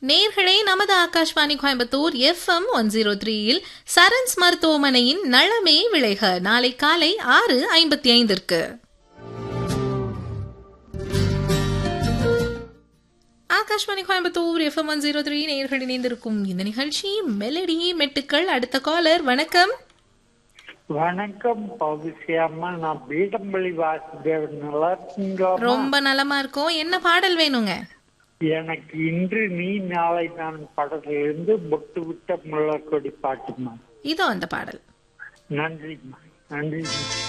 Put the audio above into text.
நேர்களே நமது Akashvani Coimbatore FM one zero த்ரீயில் சரண்ஸ் மருத்துவமனையின் நலமே விளைக நாளை காலை ஆறு ஐம்பத்தி ஐந்திற்கு Akashvani Coimbatore FM one zero three நேர்கள் இணைந்திருக்கும் இந்த நிகழ்ச்சி மெலடி மெட்டுக்கள் அடுத்த காலர் வணக்கம் வணக்கம் பவிசியம்மா நான் பீடம்பள்ளி வாசுதேவன் நல்லா இருக்கீங்களா ரொம்ப நலமா இருக்கும் என்ன பாடல் வேணுங்க எனக்கு இன்று நீ நாளை நான் படத்திலிருந்து பொட்டு விட்ட முள்ளக்கொடி பாட்டுமா இதோ அந்த பாடல் நன்றிம்மா நன்றிம்மா